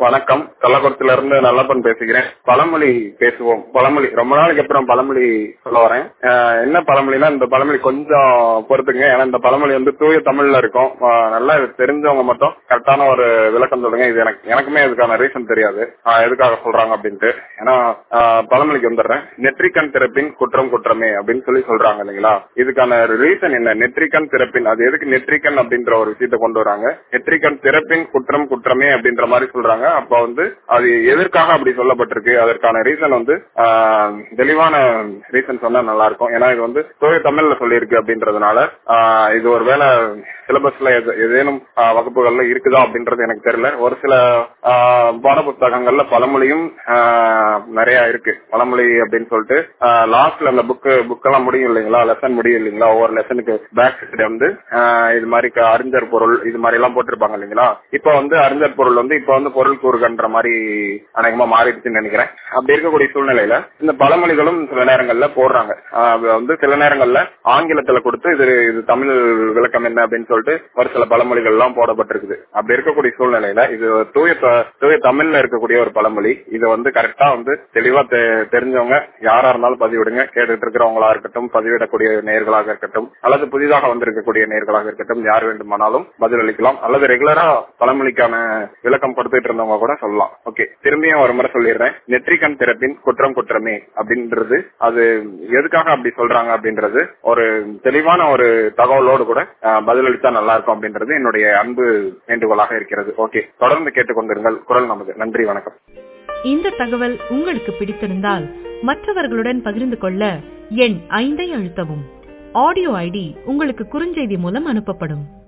வணக்கம் கள்ளக்குளத்துல இருந்து நல்லப்பன் பேசுகிறேன் பழமொழி பேசுவோம் பழமொழி ரொம்ப நாளைக்கு அப்புறம் பழமொழி சொல்ல வரேன் அஹ் என்ன பழமொழினா இந்த பழமொழி கொஞ்சம் பொறுத்துங்க ஏன்னா இந்த பழமொழி வந்து தூய தமிழ்ல இருக்கும் அஹ் நல்லா இது தெரிஞ்சவங்க மட்டும் கரெக்டான ஒரு விளக்கம் சொல்லுங்க இது எனக்கு எனக்குமே இதுக்கான ரீசன் தெரியாது அஹ் எதுக்காக சொல்றாங்க அப்படின்ட்டு ஏன்னா அஹ் பழமொழிக்கு வந்துடுறேன் நெற்றிக்கண் திறப்பின் குற்றம் குற்றமே அப்படின்னு சொல்லி சொல்றாங்க இல்லைங்களா இதுக்கான ரீசன் என்ன நெற்றிக்கண் திறப்பின் அது எதுக்கு நெற்றிக்கண் அப்படின்ற ஒரு விஷயத்தை கொண்டு வராங்க நெற்றிக்கண் திறப்பின் குற்றம் குற்றமே அப்படின்ற மாதிரி சொல்றாங்க அப்ப வந்து அது எதற்காக அப்படி சொல்லப்பட்டிருக்கு அதற்கான ரீசன் வந்து ஆஹ், தெளிவான ரீசன் சொன்னா நல்லா இருக்கும் ஏன்னா இது வந்து தூய தமிழ்ல சொல்லியிருக்கு அப்படின்றதுனால ஆஹ், இது ஒரு வேளை சிலபஸ்ல ஏதேனும் ஆஹ், வகுப்புகள்ல இருக்குதா அப்படின்றது எனக்கு தெரியல ஒரு சில ஆஹ், பாட புத்தகங்கள்ல பழமொழியும் ஆஹ், நிறைய இருக்கு பழமொழி அப்படின்னு சொல்லிட்டு லாஸ்ட்ல அந்த புக்கு புக்கெல்லாம் முடியும் இல்லைங்களா லெசன் முடியும் இல்லைங்களா ஒவ்வொரு லெசனுக்கு பேக் சைடு வந்து ஆஹ், இது மாதிரி க- அறிஞர் பொருள் இது மாதிரி எல்லாம் போட்டிருப்பாங்க இல்லைங்களா இப்ப வந்து அறிஞர் பொருள் வந்து இப்ப வந்து பொருள் கூறுகன்ற மாதிரி அநேகமா மாறிடுச்சுன்னு நினைக்கிறேன் அப்படி இருக்கக்கூடிய சூழ்நிலையில இந்த பழமொழிகளும் சில நேரங்கள்ல போடுறாங்க ஆஹ் அது வந்து சில நேரங்கள்ல ஆங்கிலத்துல கொடுத்து இது இது தமிழ் விளக்கம் என்ன அப்படின்னு சொல்லிட்டு ஒரு சில பழமொழிகள் எல்லாம் போடப்பட்டிருக்குது அப்படி இருக்கக்கூடிய சூழ்நிலையில இது தூய த- தூய தமிழ்ல இருக்கக்கூடிய ஒரு பழமொழி இதை வந்து கரெக்டா வந்து தெளிவா தெ- தெரிஞ்சவங்க யாரா இருந்தாலும் பதிவிடுங்க கேட்டுட்டு இருக்கிறவங்களா இருக்கட்டும் பதிவிடக்கூடிய நேர்களாக இருக்கட்டும் அல்லது புதிதாக வந்திருக்கக்கூடிய நேர்களாக இருக்கட்டும் யார் வேண்டுமானாலும் பதிலளிக்கலாம் அல்லது ரெகுலரா பழமொழிக்கான விளக்கம் கொடுத்துட்டு இருந்தவங்க கூட சொல்லலாம் ஓகே திரும்பியும் ஒரு முறை சொல்லிடுறேன் நெற்றிக்கண் திறப்பின் குற்றம் குற்றமே அப்படின்றது அது எதுக்காக அப்படி சொல்றாங்க அப்படின்றது ஒரு தெளிவான ஒரு தகவலோடு கூட அஹ், பதிலளித்தா நல்லா இருக்கும் அப்படின்றது என்னுடைய அன்பு வேண்டுகோளாக இருக்கிறது ஓகே தொடர்ந்து கேட்டுக்கொண்டிருங்கள் குரல் நமது நன்றி வணக்கம் இந்த தகவல் உங்களுக்கு பிடித்திருந்தால் மற்றவர்களுடன் பகிர்ந்து கொள்ள எண் ஐந்தை அழுத்தவும் ஆடியோ ஐடி உங்களுக்கு குறுஞ்செய்தி மூலம் அனுப்பப்படும்